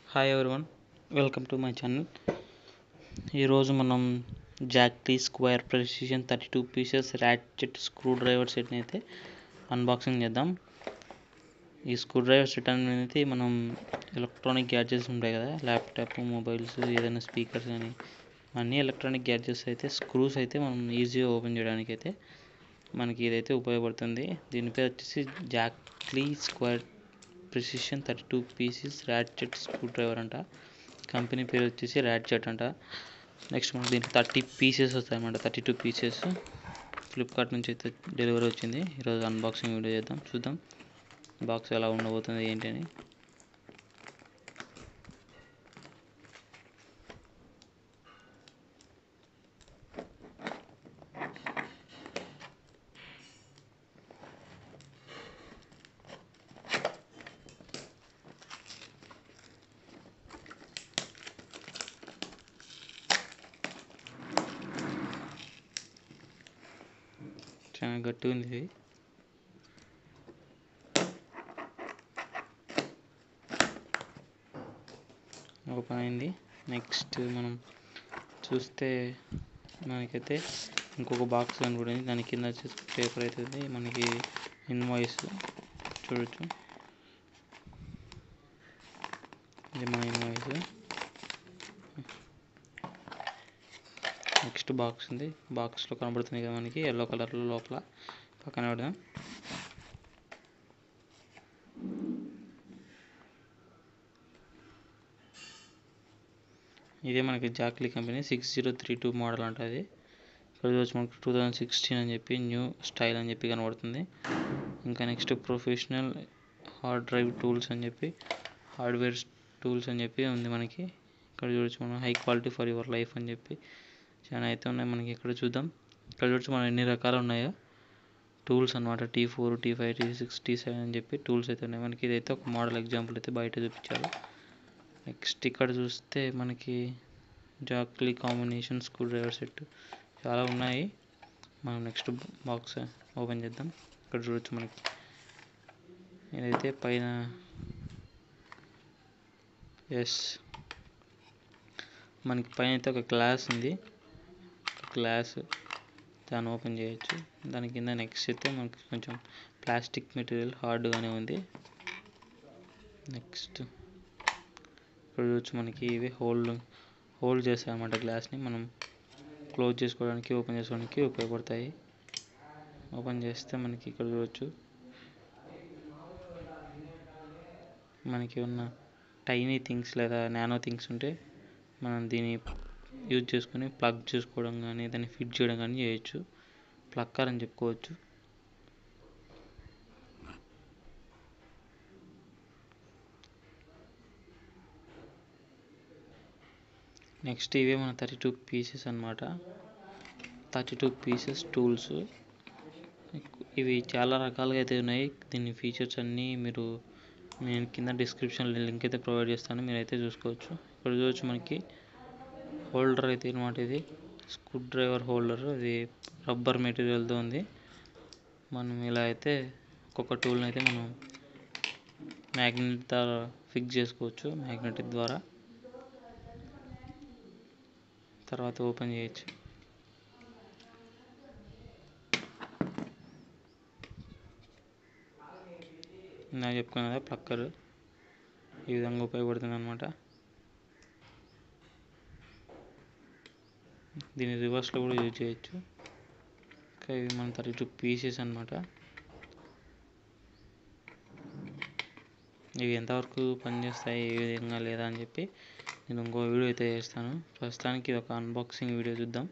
hi everyone welcome to my channel ఈరోజు మనం Jackly square precision thirty two pieces ratchet screw driver సెట్ని అయితే unboxing చేద్దాం ఈ స్క్రూ డ్రైవర్ సెట్ అనేది మనం ఎలక్ట్రానిక్ గ్యాడ్జెట్స్ ఉంటాయి కదా ల్యాప్టాప్ మొబైల్స్ ఏదైనా స్పీకర్స్ కానీ అన్ని ఎలక్ట్రానిక్ గ్యాడ్జెట్స్ అయితే స్క్రూస్ అయితే మనం ఈజీగా ఓపెన్ చేయడానికి అయితే మనకి ఇదైతే ఉపయోగపడుతుంది దీని పేరు వచ్చేసి Jackly square precision thirty two pieces ratchet screw driver అంట కంపెనీ పేరు వచ్చేసి ర్యాచెట్ అంట నెక్స్ట్ మనకి దీంట్లో థర్టీ పీసెస్ వస్తాయన్నమాట థర్టీ టూ పీసెస్ ఫ్లిప్కార్ట్ నుంచి అయితే డెలివరీ వచ్చింది ఈరోజు అన్బాక్సింగ్ వీడియో చేద్దాం చూద్దాం బాక్స్ ఎలా ఉండబోతుంది ఏంటి అని చాలా గట్టిగా ఉంది ఇది ఓపెన్ అయింది నెక్స్ట్ మనం చూస్తే మనకైతే ఇంకొక బాక్స్ కనబడింది దాని కింద వచ్చేసి పేపర్ అయితే ఉంది మనకి ఇన్వాయిస్ చూడొచ్చు ఇది మన ఇన్వాయిస్ నెక్స్ట్ బాక్స్ ఉంది బాక్స్లో కనబడుతుంది కదా మనకి ఎల్లో కలర్లో లోపల పక్కన పెడదాం ఇదే మనకి Jackly company six zero three two model అంటుంది ఇక్కడ వచ్చి మనకి టూ థౌజండ్ సిక్స్టీన్ అని చెప్పి న్యూ స్టైల్ అని చెప్పి కనబడుతుంది ఇంకా next professional hard drive tools అని చెప్పి హార్డ్వేర్ టూల్స్ అని చెప్పి ఉంది మనకి ఇక్కడ చూడొచ్చు మనం high quality for your life అని చెప్పి చాలా అయితే ఉన్నాయి మనకి ఇక్కడ చూద్దాం ఇక్కడ చూడొచ్చు మనం ఎన్ని రకాలు ఉన్నాయో టూల్స్ అనమాట T four T five T six T seven అని చెప్పి టూల్స్ అయితే ఉన్నాయి మనకి ఇదైతే ఒక మోడల్ ఎగ్జాంపుల్ అయితే బయట చూపించారు నెక్స్ట్ ఇక్కడ చూస్తే మనకి Jackly combination screw driver set చాలా ఉన్నాయి మనం నెక్స్ట్ బాక్స్ ఓపెన్ చేద్దాం ఇక్కడ చూడొచ్చు మనకి ఇదైతే పైన ఎస్ మనకి పైన అయితే ఒక గ్లాస్ ఉంది గ్లాస్ దాన్ని ఓపెన్ చేయొచ్చు దాని కింద నెక్స్ట్ అయితే మనకి కొంచెం ప్లాస్టిక్ మెటీరియల్ హార్డ్గానే ఉంది నెక్స్ట్ ఇక్కడ చూడొచ్చు మనకి ఇవి హోల్డ్ హోల్డ్ చేస్తాయి అన్నమాట గ్లాస్ని మనం క్లోజ్ చేసుకోవడానికి ఓపెన్ చేసుకోవడానికి ఉపయోగపడతాయి ఓపెన్ చేస్తే మనకి ఇక్కడ చూడొచ్చు మనకి ఉన్న టైనీ థింగ్స్ లేదా నానో థింగ్స్ ఉంటే మనం దీన్ని యూజ్ చేసుకొని ప్లగ్ చేసుకోవడం కానీ దాన్ని ఫిట్ చేయడం కానీ చేయొచ్చు ప్లక్కర్ అని చెప్పుకోవచ్చు నెక్స్ట్ ఇవే మన థర్టీ టూ పీసెస్ అనమాట థర్టీ టూ పీసెస్ టూల్స్ ఇవి చాలా రకాలుగా అయితే ఉన్నాయి దీని ఫీచర్స్ అన్నీ మీరు నేను కింద డిస్క్రిప్షన్లో లింక్ అయితే ప్రొవైడ్ చేస్తాను మీరైతే చూసుకోవచ్చు ఇక్కడ చూడవచ్చు మనకి హోల్డర్ అయితే అనమాట ఇది స్క్రూ డ్రైవర్ హోల్డర్ ఇది రబ్బర్ మెటీరియల్తో ఉంది మనం ఇలా అయితే ఒక్కొక్క టూల్ని అయితే మనం మ్యాగ్నెట్ ద్వారా ఫిక్స్ చేసుకోవచ్చు మ్యాగ్నెటిక్ ద్వారా తర్వాత ఓపెన్ చేయొచ్చు నాకు చెప్పుకున్నా కదా ప్లక్కర్ ఈ విధంగా ఉపయోగపడుతుంది అనమాట దీన్ని రివర్స్లో కూడా యూజ్ చేయొచ్చు ఇంకా ఇవి మన థర్టీ టూ పీసెస్ అనమాట ఇవి ఎంతవరకు పనిచేస్తాయి ఏ విధంగా లేదా అని చెప్పి నేను ఇంకో వీడియో అయితే చేస్తాను ప్రస్తుతానికి ఇది ఒక అన్బాక్సింగ్ వీడియో చూద్దాం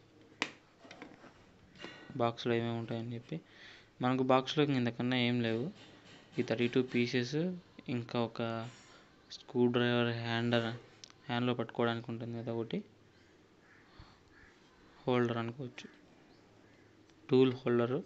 బాక్స్లో ఏమేమి ఉంటాయని చెప్పి మనకు బాక్స్లో ఇంతకన్నా ఏం లేవు ఈ థర్టీ టూ పీసెస్ ఇంకా ఒక స్క్రూ డ్రైవర్ హ్యాండర్ హ్యాండ్లో పట్టుకోవడానికి ఉంటుంది కదా ఒకటి హోల్డర్ అనుకోవచ్చు టూల్ హోల్డరు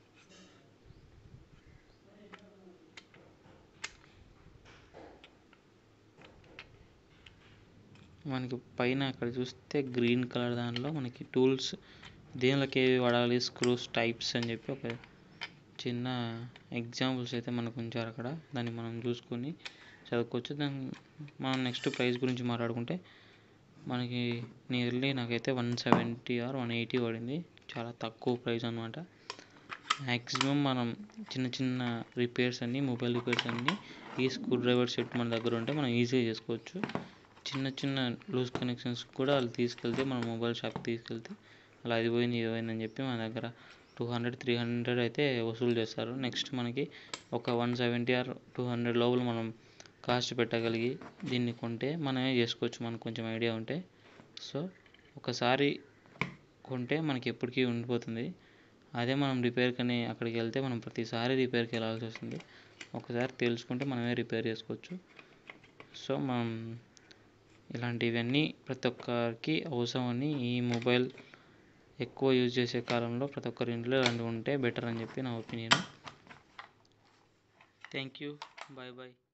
మనకి పైన అక్కడ చూస్తే గ్రీన్ కలర్ దానిలో మనకి టూల్స్ దేనిలోకి ఏవి వాడాలి స్క్రూస్ టైప్స్ అని చెప్పి ఒక చిన్న ఎగ్జాంపుల్స్ అయితే మనకు ఉంచారు అక్కడ దాన్ని మనం చూసుకొని చదువుకోవచ్చు దాని మనం నెక్స్ట్ ప్రైస్ గురించి మాట్లాడుకుంటే మనకి నియర్లీ నాకైతే one seventy or one eighty పడింది చాలా తక్కువ ప్రైస్ అనమాట మ్యాక్సిమం మనం చిన్న చిన్న రిపేర్స్ అన్నీ మొబైల్ రిపేర్స్ అన్నీ ఈ స్క్రూ డ్రైవర్ సెట్ మన దగ్గర ఉంటే మనం ఈజీగా చేసుకోవచ్చు చిన్న చిన్న లూజ్ కనెక్షన్స్ కూడా వాళ్ళు తీసుకెళ్తే మన మొబైల్ షాప్కి తీసుకెళ్తే అలా అది పోయింది ఇది పోయింది అని చెప్పి మన దగ్గర టూ హండ్రెడ్ త్రీ హండ్రెడ్ అయితే వసూలు చేస్తారు నెక్స్ట్ మనకి ఒక one seventy or two hundred లోపల మనం కాస్ట్ పెట్టగలిగి దీన్ని కొంటే మనమే చేసుకోవచ్చు మనకు కొంచెం ఐడియా ఉంటే సో ఒకసారి కొంటే మనకి ఎప్పటికీ ఉండిపోతుంది అదే మనం రిపేర్కి అని అక్కడికి వెళ్తే మనం ప్రతిసారి రిపేర్కి వెళ్ళాల్సి వస్తుంది ఒకసారి తెలుసుకుంటే మనమే రిపేర్ చేసుకోవచ్చు సో మనం ఇలాంటివన్నీ ప్రతి ఒక్కరికి అవసరం అని ఈ మొబైల్ ఎక్కువ యూజ్ చేసే కాలంలో ప్రతి ఒక్కరి ఇంట్లో ఇలాంటివి ఉంటే బెటర్ అని చెప్పి నా opinion thank you bye bye